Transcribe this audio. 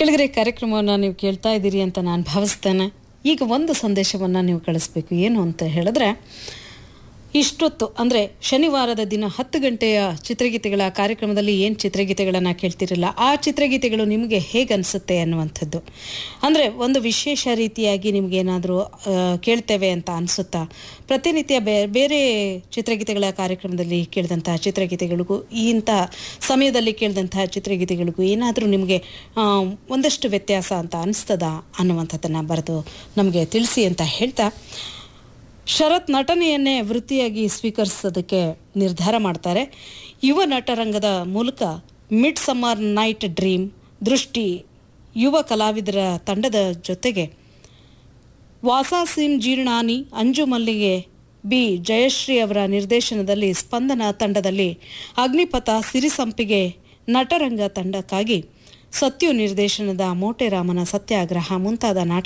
ಕೆಳಗರೆ ಕಾರ್ಯಕ್ರಮವನ್ನು ನೀವು ಕೇಳ್ತಾ ಇದ್ದೀರಿ ಅಂತ ನಾನು ಭಾವಿಸ್ತೇನೆ ಈಗ ಒಂದು ಸಂದೇಶವನ್ನು ನೀವು ಕಳಿಸ್ಬೇಕು ಏನು ಅಂತ ಹೇಳಿದ್ರೆ ಇಷ್ಟೊತ್ತು ಅಂದರೆ ಶನಿವಾರದ ದಿನ ಹತ್ತು ಗಂಟೆಯ ಚಿತ್ರಗೀತೆಗಳ ಕಾರ್ಯಕ್ರಮದಲ್ಲಿ ಏನು ಚಿತ್ರಗೀತೆಗಳನ್ನು ಕೇಳ್ತಿರಲ್ಲ ಆ ಚಿತ್ರಗೀತೆಗಳು ನಿಮಗೆ ಹೇಗೆ ಅನಿಸುತ್ತೆ ಅನ್ನುವಂಥದ್ದು ಅಂದರೆ ಒಂದು ವಿಶೇಷ ರೀತಿಯಾಗಿ ನಿಮಗೇನಾದರೂ ಕೇಳ್ತೇವೆ ಅಂತ ಅನಿಸುತ್ತಾ ಪ್ರತಿನಿತ್ಯ ಬೇ ಬೇರೆ ಚಿತ್ರಗೀತೆಗಳ ಕಾರ್ಯಕ್ರಮದಲ್ಲಿ ಕೇಳಿದಂತಹ ಚಿತ್ರಗೀತೆಗಳಿಗೂ ಇಂಥ ಸಮಯದಲ್ಲಿ ಕೇಳಿದಂತಹ ಚಿತ್ರಗೀತೆಗಳಿಗೂ ಏನಾದರೂ ನಿಮಗೆ ಆ, ಒಂದಷ್ಟು ವ್ಯತ್ಯಾಸ ಅಂತ ಅನಿಸ್ತದ ಅನ್ನುವಂಥದ್ದನ್ನು ಬರೆದು ನಮಗೆ ತಿಳಿಸಿ ಅಂತ ಹೇಳ್ತಾ ಶರತ್ ನಟನೆಯನ್ನೇ ವೃತ್ತಿಯಾಗಿ ಸ್ವೀಕರಿಸೋದಕ್ಕೆ ನಿರ್ಧಾರ ಮಾಡ್ತಾರೆ ಯುವ ನಟರಂಗದ ಮೂಲಕ ಮಿಡ್ ಸಮ್ಮರ್ ನೈಟ್ ಡ್ರೀಮ್ ದೃಷ್ಟಿ ಯುವ ಕಲಾವಿದರ ತಂಡದ ಜೊತೆಗೆ ವಾಸಾಸಿಂ ಜೀರ್ಣಾನಿ ಅಂಜು ಮಲ್ಲಿಗೆ ಬಿ ಜಯಶ್ರೀ ಅವರ ನಿರ್ದೇಶನದಲ್ಲಿ ಸ್ಪಂದನ ತಂಡದಲ್ಲಿ ಅಗ್ನಿಪಥ ಸಿರಿಸಂಪಿಗೆ ನಟರಂಗ ತಂಡಕ್ಕಾಗಿ ಸತ್ಯು ನಿರ್ದೇಶನದ ಮೋಟೆರಾಮನ ಸತ್ಯಾಗ್ರಹ ಮುಂತಾದ ನಾಟಕ